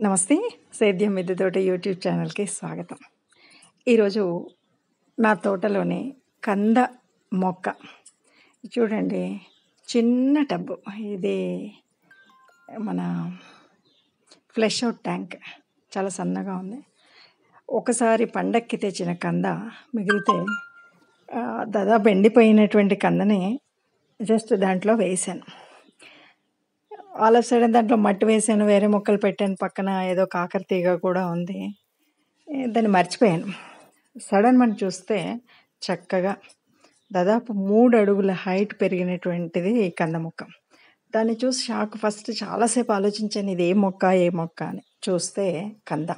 నమస్తే సేద్యం మిద్దెతోట యూట్యూబ్ ఛానల్కి స్వాగతం ఈరోజు నా తోటలోని కంద మొక్క చూడండి చిన్న టబ్బు ఇది మన ఫ్లెష్ అవుట్ ట్యాంక్ చాలా సన్నగా ఉంది ఒకసారి పండక్కి తెచ్చిన కంద మిగిలితే ఆ, దాదాపు ఎండిపోయినటువంటి కందని జస్ట్ దాంట్లో వేసాను ఆల్ ఆఫ్ సడన్ దాంట్లో మట్టి వేసాను వేరే మొక్కలు పెట్టాను పక్కన ఏదో కాకర తీగ కూడా ఉంది ఏ, దాన్ని మర్చిపోయాను సడన్ మనం చూస్తే చక్కగా దాదాపు మూడు అడుగుల హైట్ పెరిగినటువంటిది ఈ కంద మొక్క దాన్ని చూసి షాక్ ఫస్ట్ చాలాసేపు ఆలోచించాను ఇది ఏ మొక్క ఏ మొక్క అని చూస్తే కంద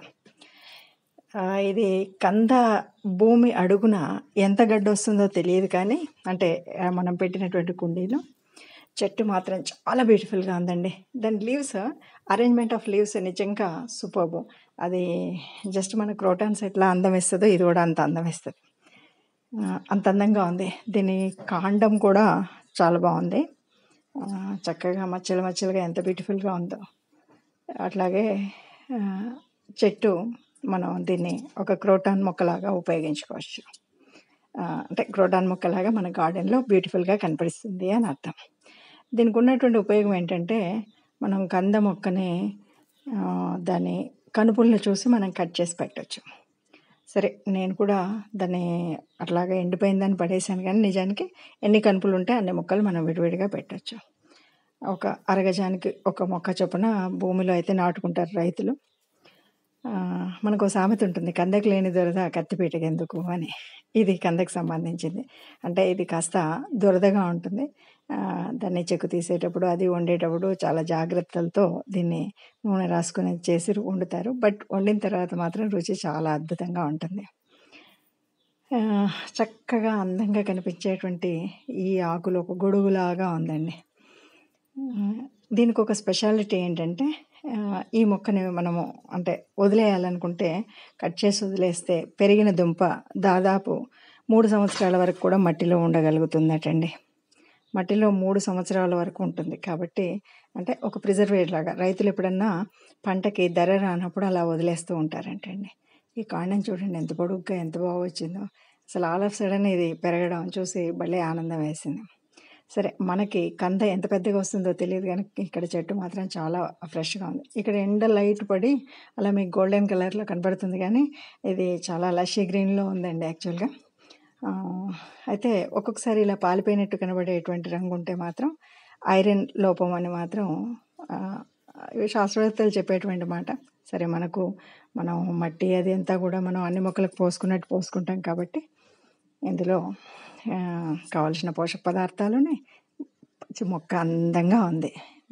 ఆ, ఇది కంద భూమి అడుగున ఎంత గడ్డ వస్తుందో తెలియదు కానీ అంటే ఆ, మనం పెట్టినటువంటి కుండీలో చెట్టు మాత్రం చాలా బ్యూటిఫుల్గా ఉందండి దాని లీవ్స్ అరేంజ్మెంట్ ఆఫ్ లీవ్స్ నిజంగా సూపర్బ్ అది జస్ట్ మన క్రోటాన్స్ ఎట్లా అందం ఇస్తుందో ఇది కూడా అంత అందం ఇస్తుంది ఆ, అంత అందంగా ఉంది దీని కాండం కూడా చాలా బాగుంది ఆ, చక్కగా మచ్చలు మచ్చలుగా ఎంత బ్యూటిఫుల్గా ఉందో అట్లాగే ఆ, చెట్టు మనం దీన్ని ఒక క్రోటాన్ మొక్కలాగా ఉపయోగించుకోవచ్చు ఆ, అంటే క్రోటాన్ మొక్కలాగా మన గార్డెన్లో బ్యూటిఫుల్గా కనిపిస్తుంది అని అర్థం దీనికి ఉన్నటువంటి ఉపయోగం ఏంటంటే మనం కంద మొక్కని ఆ, దాని కనుపులను చూసి మనం కట్ చేసి పెట్టచ్చు సరే నేను కూడా దాన్ని అట్లాగే ఎండిపోయిందని పడేసాను కానీ నిజానికి ఎన్ని కనుపులు ఉంటే అన్ని మొక్కలు మనం విడివిడిగా పెట్టచ్చు ఒక అరగజానికి ఒక మొక్క చొప్పున భూమిలో అయితే నాటుకుంటారు రైతులు ఆ, మనకు ఒక సామెత ఉంటుంది కందకు లేని దురద కత్తిపీటకి ఎందుకు అని ఇది కందకు సంబంధించింది అంటే ఇది కాస్త దురదగా ఉంటుంది ఆ, దాన్ని చెక్కు తీసేటప్పుడు అది వండేటప్పుడు చాలా జాగ్రత్తలతో దీన్ని నూనె రాసుకొని చేసి వండుతారు బట్ వండిన తర్వాత మాత్రం రుచి చాలా అద్భుతంగా ఉంటుంది ఆ, చక్కగా అందంగా కనిపించేటువంటి ఈ ఆకులు ఒక గొడుగులాగా ఉందండి ఆ, దీనికి ఒక స్పెషాలిటీ ఏంటంటే ఆ, ఈ మొక్కని మనము అంటే వదిలేయాలనుకుంటే కట్ చేసి వదిలేస్తే పెరిగిన దుంప దాదాపు మూడు సంవత్సరాల వరకు కూడా మట్టిలో ఉండగలుగుతుందటండి మట్టిలో మూడు సంవత్సరాల వరకు ఉంటుంది కాబట్టి అంటే ఒక ప్రిజర్వేట్ లాగా రైతులు ఎప్పుడన్నా పంటకి ధర రానప్పుడు అలా వదిలేస్తూ ఉంటారంటండి ఈ కాండం చూడండి ఎంత పొడుగ్గా ఎంత బాగా వచ్చిందో అసలు ఆల్ ఆఫ్ సడన్ ఇది పెరగడం చూసి భలే ఆనందం వేసింది సరే మనకి కంద ఎంత పెద్దగా వస్తుందో తెలియదు కానీ ఇక్కడ చెట్టు మాత్రం చాలా ఫ్రెష్గా ఉంది ఇక్కడ ఎండ లైట్ పడి అలా మీకు గోల్డెన్ కలర్లో కనబడుతుంది కానీ ఇది చాలా లషీ గ్రీన్లో ఉందండి యాక్చువల్గా ఆ, అయితే ఒక్కొక్కసారి ఇలా పాలిపోయినట్టు కనబడేటువంటి రంగు ఉంటే మాత్రం ఐరన్ లోపం అని మాత్రం ఆ, ఇవి శాస్త్రవేత్తలు చెప్పేటువంటి మాట సరే మనకు మనం మట్టి అది అంతా కూడా మనం అన్ని మొక్కలకు పోసుకున్నట్టు పోసుకుంటాం కాబట్టి ఇందులో ఆ, కావలసిన పోషక పదార్థాలున్నాయి మంచి మొక్క అందంగా ఉంది